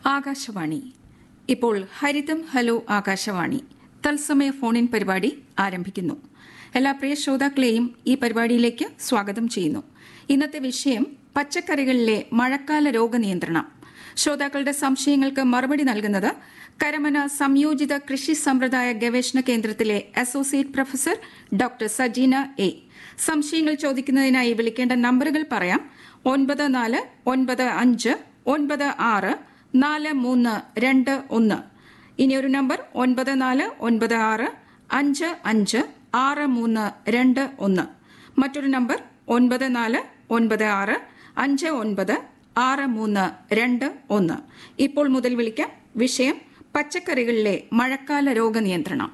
ആകാശവാണി ഇപ്പോൾ ഹരിതം ഹലോ ആകാശവാണി തത്സമയ ഫോണിൻ പരിപാടി ആരംഭിക്കുന്നു എല്ലാ പ്രിയ ശ്രോതാക്കളെയും ഈ പരിപാടിയിലേക്ക് സ്വാഗതം ചെയ്യുന്നു ഇന്നത്തെ വിഷയം പച്ചക്കറികളിലെ മഴക്കാല രോഗനിയന്ത്രണം ശ്രോതാക്കളുടെ സംശയങ്ങൾക്ക് മറുപടി നൽകുന്നത് കരമന സംയോജിത കൃഷി സമ്പ്രദായ ഗവേഷണ കേന്ദ്രത്തിലെ associate professor doctor Sajeena A സംശയങ്ങൾ ചോദിക്കുന്നതിനായി വിളിക്കേണ്ട നമ്പറുകൾ പറയാം ഒൻപത് നാല് ഒൻപത് അഞ്ച് ഒൻപത് ആറ് നാല് മൂന്ന് രണ്ട് ഒന്ന് ഇനി ഒരു നമ്പർ ഒൻപത് നാല് ഒൻപത് ആറ് അഞ്ച് അഞ്ച് ആറ് മൂന്ന് രണ്ട് ഒന്ന് മറ്റൊരു നമ്പർ ഒൻപത് നാല് ഒൻപത് ആറ് അഞ്ച് ഒൻപത് ആറ് മൂന്ന് രണ്ട് ഒന്ന് ഇപ്പോൾ മുതൽ വിളിക്കാം വിഷയം പച്ചക്കറികളിലെ മഴക്കാല രോഗനിയന്ത്രണം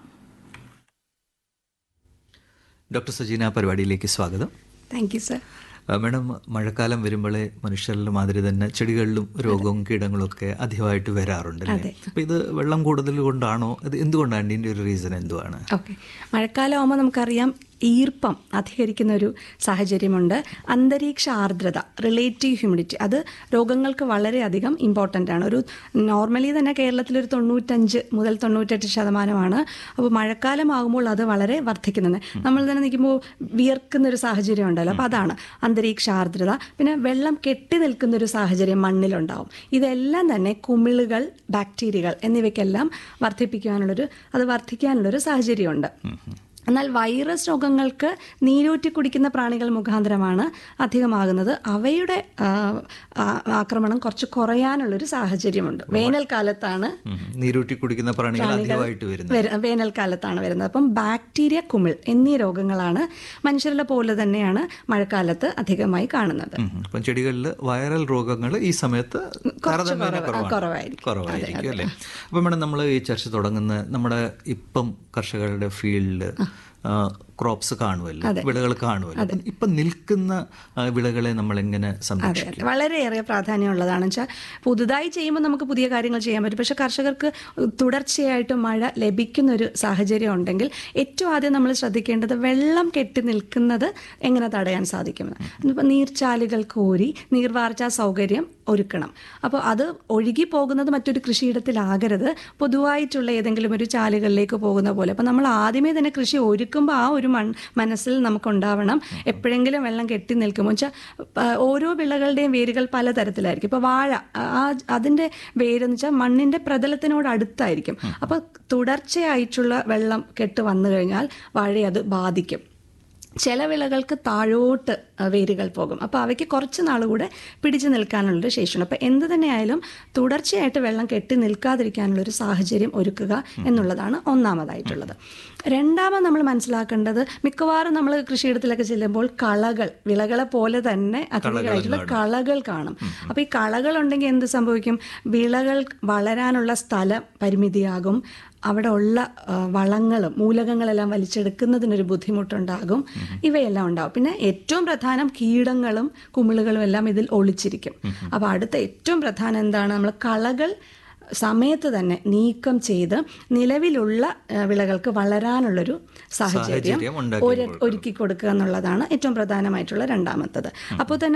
ഡോക്ടർ സജീന പരിപാടിയിലേക്ക് സ്വാഗതം താങ്ക് യു സർ ആ, മാഡം മഴക്കാലം വരുമ്പോഴേ മനുഷ്യരിലും മാതിരി തന്നെ ചെടികളിലും രോഗവും കീടങ്ങളും ഒക്കെ അധികമായിട്ട് വരാറുണ്ട് അല്ലേ അപ്പൊ ഇത് വെള്ളം കൂടുതൽ കൊണ്ടാണോ ഇത് എന്തുകൊണ്ടാണ് ഇതിന്റെ ഒരു റീസൺ എന്തുവാണ് ഓക്കെ മഴക്കാലം ആകുമ്പോൾ നമുക്കറിയാം ഈർപ്പം അധികരിക്കുന്ന ഒരു സാഹചര്യമുണ്ട് അന്തരീക്ഷ ആർദ്രത റിലേറ്റീവ് ഹ്യൂമിഡിറ്റി അത് രോഗങ്ങൾക്ക് വളരെയധികം ഇമ്പോർട്ടൻ്റ് ആണ് ഒരു നോർമലി തന്നെ കേരളത്തിൽ ഒരു തൊണ്ണൂറ്റഞ്ച് മുതൽ തൊണ്ണൂറ്റെട്ട് ശതമാനമാണ് അപ്പോൾ മഴക്കാലം ആകുമ്പോൾ അത് വളരെ വർദ്ധിക്കുന്നുണ്ട് നമ്മൾ തന്നെ നിൽക്കുമ്പോൾ വിയർക്കുന്ന ഒരു സാഹചര്യം ഉണ്ടല്ലോ അപ്പോൾ അതാണ് അന്തരീക്ഷ ആർദ്രത പിന്നെ വെള്ളം കെട്ടി നിൽക്കുന്ന ഒരു സാഹചര്യം മണ്ണിലുണ്ടാവും ഇതെല്ലാം തന്നെ കുമിളുകൾ ബാക്ടീരിയകൾ എന്നിവയ്ക്കെല്ലാം വർദ്ധിപ്പിക്കാനുള്ളൊരു അത് വർദ്ധിക്കാനുള്ളൊരു സാഹചര്യമുണ്ട് എന്നാൽ വൈറസ് രോഗങ്ങൾക്ക് നീരൂറ്റി കുടിക്കുന്ന പ്രാണികൾ മുഖാന്തരമാണ് അധികമാകുന്നത് അവയുടെ ആ, ആ- ആക്രമണം കുറച്ച് കുറയാനുള്ളൊരു സാഹചര്യമുണ്ട് വേനൽക്കാലത്താണ് ഉം. നീരൂറ്റി കുടിക്കുന്ന പ്രാണികൾ അധികമായിട്ട് വരുന്നത് വര- വേനൽക്കാലത്താണ് വരുന്നത് അപ്പം ബാക്ടീരിയ കുമിൾ എന്നീ രോഗങ്ങളാണ് മനുഷ്യരുടെ പോലെ തന്നെയാണ് മഴക്കാലത്ത് അധികമായി കാണുന്നത് ഉം. അപ്പം ചെടികളിൽ വൈറൽ രോഗങ്ങൾ ഈ സമയത്ത് താരതമ്യേന കുറവ്- കുറവാണ്. കുറവായിരിക്കും. കുറവായിരിക്കും അല്ലേ അപ്പം മേഡം നമ്മൾ ഈ ചർച്ച തുടങ്ങുന്ന നമ്മുടെ ഇപ്പം കർഷകരുടെ ഫീൽഡിൽ ക്രോപ്സ് കാണുമല്ലോ വിളകൾ കാണുമല്ലോ അപ്പം ഇപ്പം നിൽക്കുന്ന ആ, വിളകളെ നമ്മൾ എങ്ങനെ അതെ സംരക്ഷിക്കും അതെ വളരെയേറെ പ്രാധാന്യമുള്ളതാണ് വെച്ചാൽ പുതുതായി ചെയ്യുമ്പോൾ നമുക്ക് പുതിയ കാര്യങ്ങൾ ചെയ്യാൻ പറ്റും പക്ഷെ കർഷകർക്ക് തുടർച്ചയായിട്ട് മഴ ലഭിക്കുന്ന ഒരു സാഹചര്യം ഉണ്ടെങ്കിൽ ഏറ്റവും ആദ്യം നമ്മൾ ശ്രദ്ധിക്കേണ്ടത് വെള്ളം കെട്ടി നിൽക്കുന്നത് എങ്ങനെ തടയാൻ സാധിക്കുമെന്ന് ഇപ്പം നീർച്ചാലുകൾ കോരി നീർവാർച്ചാ സൗകര്യം ഒരുക്കണം അപ്പോൾ അത് ഒഴുകി പോകുന്നത് മറ്റൊരു കൃഷിയിടത്തിലാകരുത് പൊതുവായിട്ടുള്ള ഏതെങ്കിലും ഒരു ചാലുകളിലേക്ക് പോകുന്ന പോലെ അപ്പം നമ്മൾ ആദ്യമേ തന്നെ കൃഷി ഒരുക്കുമ്പോൾ ആ ഒരു മൺ മനസ്സിൽ നമുക്കുണ്ടാവണം എപ്പോഴെങ്കിലും വെള്ളം കെട്ടി നിൽക്കുമ്പോൾ വെച്ചാൽ ഓരോ വിളകളുടെയും വേരുകൾ പലതരത്തിലായിരിക്കും ഇപ്പോൾ വാഴ ആ അതിൻ്റെ വേരെന്ന് വെച്ചാൽ മണ്ണിൻ്റെ പ്രതലത്തിനോട് അടുത്തായിരിക്കും അപ്പോൾ തുടർച്ചയായിട്ടുള്ള വെള്ളം കെട്ട് വന്നു കഴിഞ്ഞാൽ വാഴയെ അത് ബാധിക്കും ചില വിളകൾക്ക് താഴോട്ട് ആ, വേരുകൾ പോകും അപ്പോൾ അവയ്ക്ക് കുറച്ച് നാൾ കൂടെ പിടിച്ചു നിൽക്കാനുള്ളൊരു ശേഷിയുണ്ട് അപ്പോൾ എന്ത് തന്നെയായാലും തുടർച്ചയായിട്ട് വെള്ളം കെട്ടി നിൽക്കാതിരിക്കാനുള്ളൊരു സാഹചര്യം ഒരുക്കുക എന്നുള്ളതാണ് ഒന്നാമതായിട്ടുള്ളത് രണ്ടാമത് നമ്മൾ മനസ്സിലാക്കേണ്ടത് മിക്കവാറും നമ്മൾ കൃഷിയിടത്തിലൊക്കെ ചെല്ലുമ്പോൾ കളകൾ വിളകളെ പോലെ തന്നെ അതിൻ്റെതായിട്ടുള്ള കളകൾ കാണും അപ്പോൾ ഈ കളകൾ ഉണ്ടെങ്കിൽ എന്ത് സംഭവിക്കും വിളകൾ വളരാനുള്ള സ്ഥലം പരിമിതിയാകും അവിടെ ഉള്ള ആ, വളങ്ങളും മൂലകങ്ങളെല്ലാം വലിച്ചെടുക്കുന്നതിനൊരു ബുദ്ധിമുട്ടുണ്ടാകും ഇവയെല്ലാം ഉണ്ടാവും പിന്നെ ഏറ്റവും പ്രധാനം കീടങ്ങളും കുമിളുകളും എല്ലാം ഇതിൽ ഒളിച്ചിരിക്കും അപ്പോൾ അടുത്ത ഏറ്റവും പ്രധാനം എന്താണ് നമ്മൾ കളകൾ സമയത്ത് തന്നെ നീക്കം ചെയ്ത് നിലവിലുള്ള ആ, വിളകൾക്ക് വളരാനുള്ളൊരു സാഹചര്യം സാഹചര്യം ഉണ്ടാക്കി ഒരു- ഒരുക്കി കൊടുക്കുക എന്നുള്ളതാണ് ഏറ്റവും പ്രധാനമായിട്ടുള്ള രണ്ടാമത്തത് അപ്പോൾ തന്നെ